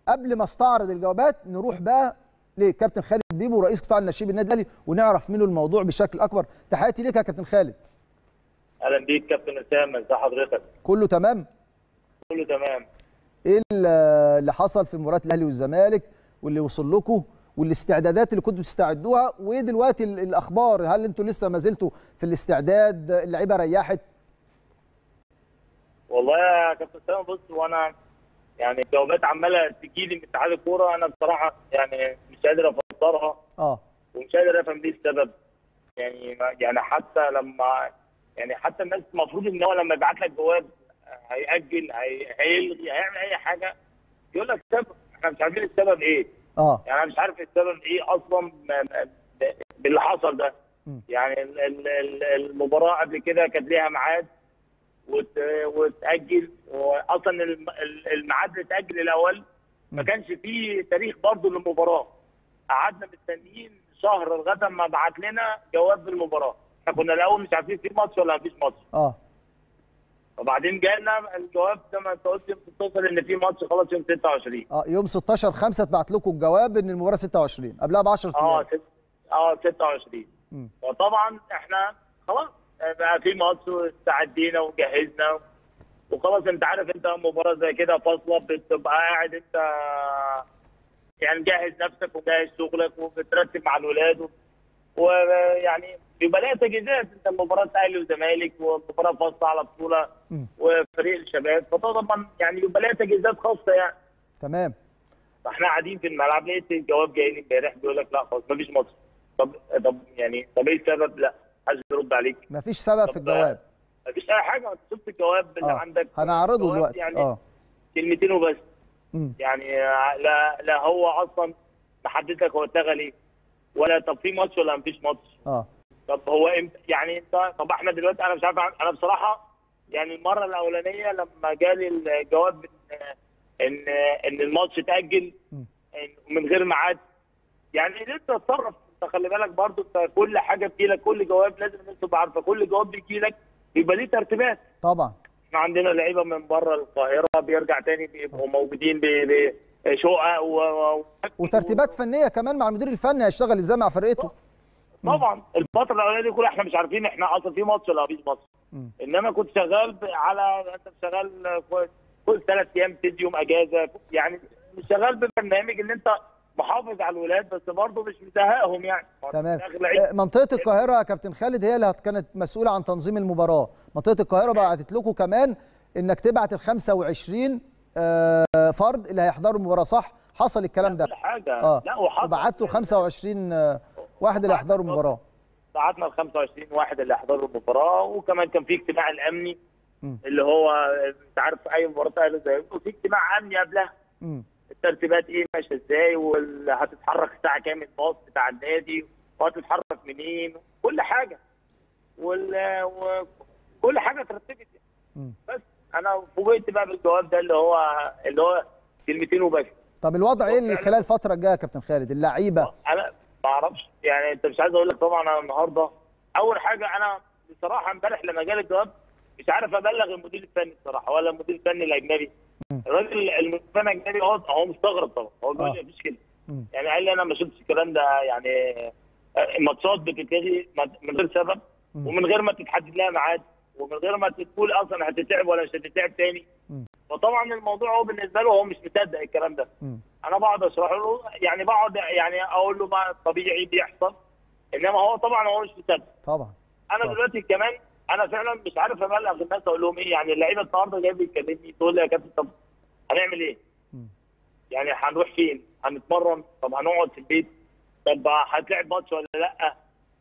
قبل ما استعرض الجوابات نروح بقى لكابتن خالد بيبو رئيس قطاع النشيب النادي الاهلي ونعرف منه الموضوع بشكل اكبر تحياتي ليك يا كابتن خالد اهلا بيك كابتن اسامه ازي حضرتك كله تمام كله تمام ايه اللي حصل في مباراه الاهلي والزمالك واللي وصل لكم والاستعدادات اللي كنتوا بتستعدوها وايه دلوقتي الاخبار هل انتوا لسه ما زلتوا في الاستعداد اللعيبه ريحت والله يا كابتن اسامه بص وانا يعني الجوابات عماله تجيلي من اتحاد الكوره انا بصراحه يعني مش قادر افسرها اه ومش قادر افهم ليه السبب يعني يعني حتى لما يعني حتى الناس المفروض ان هو لما يبعت لك جواب هيأجل هي- هيلغي هيعمل اي حاجه يقول لك سبب احنا مش عارفين السبب ايه اه يعني انا مش عارف السبب ايه اصلا م- م- باللي حصل ده م. يعني ال- ال- ال- المباراه قبل كده كانت ليها ميعاد وت- وتاجل واصلا الم- ال- الميعاد اللي اتاجل الاول ما م. كانش فيه تاريخ برضه للمباراه قعدنا مستنيين شهر لغايه ما بعت لنا جواب بالمباراه احنا كنا الاول مش عارفين في ماتش ولا مفيش ماتش اه وبعدين جالنا الجواب زي ما انت قلت يوم 16 ان في ماتش خلاص يوم 26 اه يوم 16 5 اتبعت لكم الجواب ان المباراه 26 قبلها ب 10 اه ايام ست... اه 26 مم. وطبعا احنا خلاص بقى في ماتش واستعدينا وجهزنا وخلاص انت عارف انت مباراه زي كده فاصله بتبقى قاعد انت يعني جهز نفسك وجهز شغلك وبترتب مع الولاد و- ويعني بيبقى لها تجهيزات انت مباراه اهلي وزمالك ومباراه فاصله على بطوله مم. وفريق الشباب فطبعا يعني بيبقى لها تجهيزات خاصه يعني تمام فاحنا قاعدين في الملعب لقيت الجواب جاي لي امبارح بيقول لك لا خلاص مفيش ماتش طب طب يعني طب ايه السبب؟ لا محدش بيرد عليك مفيش سبب في طب الجواب مفيش اي حاجه انت شفت الجواب اللي اه عندك هنعرضه جواب دلوقتي يعني اه كلمتين وبس مم. يعني لا لا هو اصلا محدد لك هو اتلغى ليه ولا طب في ماتش ولا مفيش ماتش اه طب هو امتى يعني انت طب احنا دلوقتي انا مش عارف انا بصراحه يعني المره الاولانيه لما جالي الجواب ان ان ان الماتش اتاجل مم. إن- من غير ميعاد يعني لسه تتصرف انت خلي بالك برضو انت كل حاجه بتجيلك كل جواب لازم الناس تبقى عارفه كل جواب بيجيلك بيبقى ليه ترتيبات طبعا احنا عندنا لعيبه من بره القاهره بيرجع تاني بيبقوا موجودين ب- بشقق و... و... وترتيبات فنيه كمان مع المدير الفني هيشتغل ازاي مع فرقته طبعا الفتره الاولانيه دي كلها احنا مش عارفين احنا اصلا في ماتش ولا مفيش ماتش مم. انما كنت شغال ب- على انت شغال كل- كل ثلاث ايام تدي يوم اجازه يعني مش شغال ببرنامج ان انت محافظ على الولاد بس برضه مش مزهقهم يعني تمام في الآخر لعيب. آه، منطقه القاهره يا كابتن خالد هي اللي هت- كانت مسؤوله عن تنظيم المباراه منطقه القاهره بعتت لكم كمان انك تبعت ال 25 آه، فرد اللي هيحضروا المباراه صح حصل الكلام ده كل حاجه اه لا وحصل وبعتوا 25 آه، واحد اللي هيحضروا المباراه بعتنا ال 25 واحد اللي حضروا المباراه وكمان كان في اجتماع الامني مم. اللي هو انت عارف اي مباراه اهلي زي وفي اجتماع امني قبلها مم. الترتيبات ايه ماشيه ازاي وهتتحرك الساعه كام الباص بتاع النادي وهتتحرك منين كل حاجه وال وكل حاجه اترتبت مم. بس انا فوجئت بقى بالجواب ده اللي هو اللي هو كلمتين وبس طب الوضع ايه اللي خلال الفتره الجايه يا كابتن خالد اللعيبه انا ما اعرفش يعني انت مش عايز اقول لك طبعا انا النهارده اول حاجه انا بصراحه امبارح لما جالي الجواب مش عارف ابلغ المدير الفني الصراحه ولا المدير الفني الاجنبي مم. الراجل المدير الفني الاجنبي هو هو مستغرب طبعا هو بيقول لي آه. مفيش كده مم. يعني قال لي انا ما شفتش الكلام ده يعني آه، الماتشات بتتلغي من غير سبب مم. ومن غير ما تتحدد لها ميعاد ومن غير ما تقول اصلا هتتلعب ولا مش هتتلعب تاني مم. فطبعا الموضوع هو بالنسبه له هو مش مصدق الكلام ده مم. انا بقعد اشرح له يعني بقعد يعني اقول له ما طبيعي بيحصل انما هو طبعا هو مش مصدق طبعا انا طبعا. دلوقتي كمان انا فعلا مش عارف ابلغ الناس اقول لهم ايه يعني اللعيبه النهارده جاي بيكلمني تقول لي يا كابتن طب هنعمل ايه؟ مم. يعني هنروح فين؟ هنتمرن؟ طب هنقعد في البيت؟ طب هتلعب ماتش ولا لا؟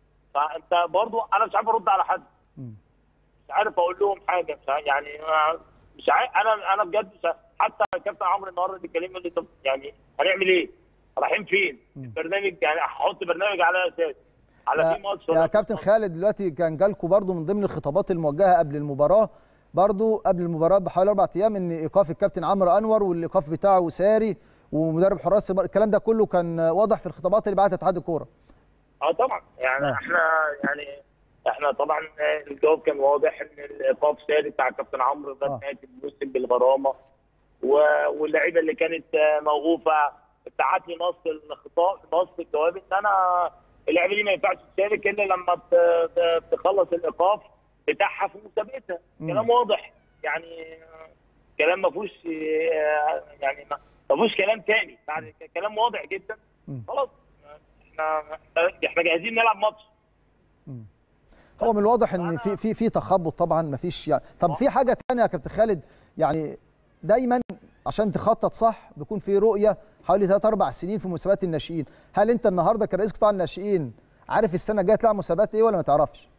فانت برضو انا مش عارف ارد على حد مم. مش عارف اقول لهم حاجه مش عارف يعني أنا مش عارف انا انا بجد مش عارف. حتى الكابتن عمرو النهارده بيكلمني يقول لي طب يعني هنعمل ايه؟ رايحين فين؟ مم. البرنامج يعني هحط برنامج على اساس على في ماتش يا, ولا يا في كابتن ماتش؟ خالد دلوقتي كان جالكم برضو من ضمن الخطابات الموجهه قبل المباراه برضو قبل المباراه بحوالي اربع ايام ان ايقاف الكابتن عمرو انور والايقاف بتاعه ساري ومدرب حراس المر... الكلام ده كله كان واضح في الخطابات اللي بعتها اتحاد الكوره اه طبعا يعني آه. احنا يعني احنا طبعا الجواب كان واضح ان الايقاف ساري بتاع الكابتن عمرو ده آه. نهايه الموسم بالغرامه و- واللعيبه اللي كانت آه، موقوفه ابتعت لي نص الخطاب نص الجواب ان انا اللعيبه دي ما ينفعش تشارك الا لما ت- ت- تخلص الايقاف بتاعها في مسابقتها مم. كلام واضح يعني آه، كلام ما فيهوش آه، يعني ما ما فيهوش كلام تاني يعني كلام واضح جدا مم. خلاص احنا احنا جاهزين نلعب ماتش هو من الواضح ان في في في تخبط طبعا ما فيش يعني طب في حاجه ثانيه يا كابتن خالد يعني دايما عشان تخطط صح بيكون في رؤيه حوالي 3 4 سنين في مسابقات الناشئين هل انت النهارده كرئيس قطاع الناشئين عارف السنه الجايه تلعب مسابقات ايه ولا ما تعرفش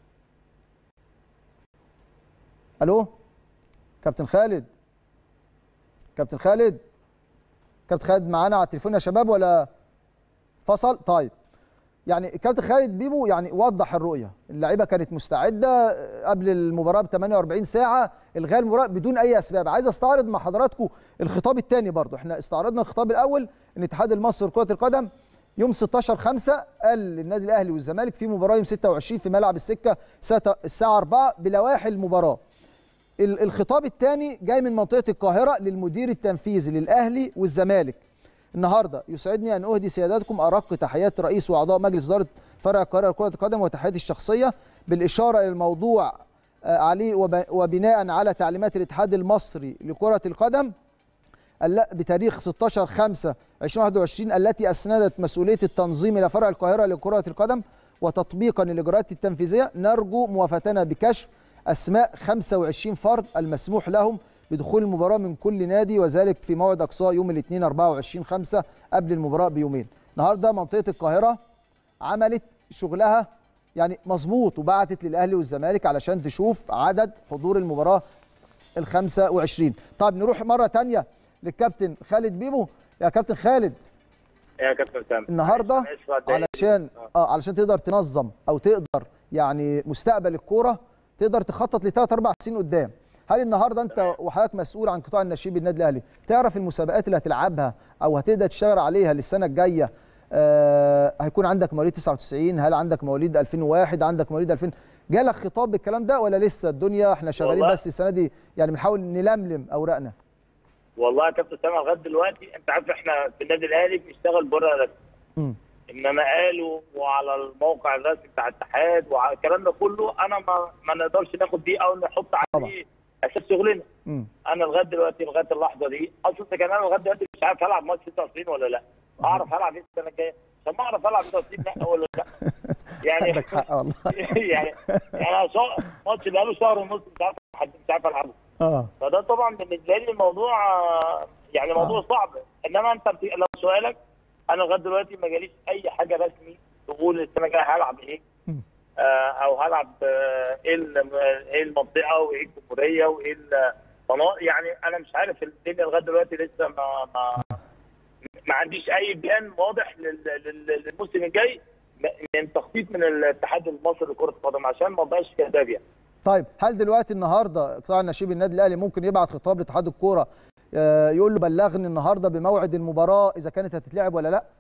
الو كابتن خالد كابتن خالد كابتن خالد معانا على التليفون يا شباب ولا فصل طيب يعني كابتن خالد بيبو يعني وضح الرؤيه اللعيبه كانت مستعده قبل المباراه ب 48 ساعه الغاء المباراه بدون اي اسباب عايز استعرض مع حضراتكم الخطاب الثاني برضو احنا استعرضنا الخطاب الاول ان الاتحاد المصري لكره القدم يوم 16 5 قال للنادي الاهلي والزمالك في مباراه يوم 26 في ملعب السكه الساعه الساعة 4 بلوائح المباراه ال- الخطاب الثاني جاي من منطقه القاهره للمدير التنفيذي للاهلي والزمالك النهارده يسعدني ان اهدي سياداتكم ارق تحيات رئيس واعضاء مجلس اداره فرع القاهره لكره القدم وتحياتي الشخصيه بالاشاره الى الموضوع آه، عليه وب- وبناء على تعليمات الاتحاد المصري لكره القدم الل- بتاريخ 16 5 2021 التي اسندت مسؤوليه التنظيم الى فرع القاهره لكره القدم وتطبيقا للاجراءات التنفيذيه نرجو موافاتنا بكشف اسماء 25 فرد المسموح لهم بدخول المباراه من كل نادي وذلك في موعد اقصاء يوم الاثنين 24 5 قبل المباراه بيومين. النهارده منطقه القاهره عملت شغلها يعني مظبوط وبعتت للاهلي والزمالك علشان تشوف عدد حضور المباراه ال 25 طب نروح مره تانية للكابتن خالد بيبو يا كابتن خالد يا كابتن سامي النهارده أنا آسف على الدقايق. علشان اه علشان تقدر تنظم او تقدر يعني مستقبل الكوره تقدر تخطط لثلاث اربع سنين قدام هل النهارده انت وحضرتك مسؤول عن قطاع الناشئين بالنادي الاهلي تعرف المسابقات اللي هتلعبها او هتقدر تشتغل عليها للسنه الجايه آه هيكون عندك مواليد 99 هل عندك مواليد 2001 عندك مواليد 2000 جالك خطاب بالكلام ده ولا لسه الدنيا احنا شغالين والله. بس السنه دي يعني بنحاول نلملم اوراقنا والله يا كابتن سامي لغايه دلوقتي انت عارف احنا في النادي الاهلي بنشتغل بره رسمي مم. انما قالوا وعلى الموقع الرسمي بتاع الاتحاد وعلى الكلام ده كله انا ما ما نقدرش ناخد بيه او نحط عليه اساس شغلنا مم. انا لغايه دلوقتي لغايه اللحظه دي اصلا كان انا لغايه دلوقتي مش عارف هلعب ماتش 26 ولا لا اعرف هلعب ايه السنه الجايه عشان ما اعرف العب 26 لا ولا لا يعني عندك حق والله يعني يعني أنا شهر- ماتش بقاله شهر ونص مش عارف حد مش عارف العبه اه فده طبعا بالنسبه لي الموضوع آه، يعني صعب. موضوع صعب انما انت بت... لو سؤالك انا لغايه دلوقتي ما جاليش اي حاجه رسمي تقول السنه الجايه هلعب ايه مم. آه، او هلعب آه، ايه الم- ايه المنطقه وايه الجمهوريه وايه المناطق يعني انا مش عارف الدنيا لغايه دلوقتي لسه ما ما ما عنديش اي بلان واضح لل- لل- للموسم الجاي من تخطيط من الاتحاد المصري لكره القدم عشان ما بقاش كذاب يعني طيب هل دلوقتي النهارده قطاع الناشئين النادي الاهلي ممكن يبعت خطاب لاتحاد الكوره آه، يقول له بلغني النهارده بموعد المباراه اذا كانت هتتلعب ولا لا؟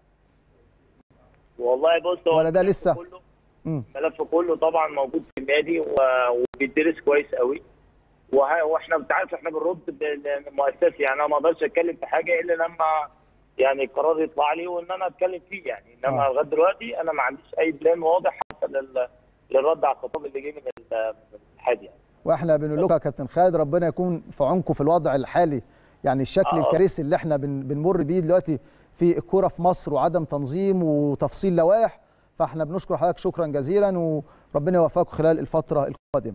والله بص هو ولا ده الملف لسه؟ كله مم. الملف كله طبعا موجود في النادي و- وبيدرس كويس قوي وه- واحنا انت عارف احنا بنرد ب- مؤسسي يعني انا ما اقدرش اتكلم في حاجه الا لما يعني القرار يطلع لي وان انا اتكلم فيه يعني انما آه. لغايه دلوقتي انا ما عنديش اي بلان واضح حتى لل- للرد على الخطاب اللي جه من ال- من الاتحاد يعني واحنا بنقول لكم يا كابتن خالد ربنا يكون في عونكم في الوضع الحالي يعني الشكل آه. الكارثي اللي احنا بن بنمر بيه دلوقتي في الكوره في مصر وعدم تنظيم وتفصيل لوائح فاحنا بنشكر حضرتك شكرا جزيلا وربنا يوفقكم خلال الفتره القادمه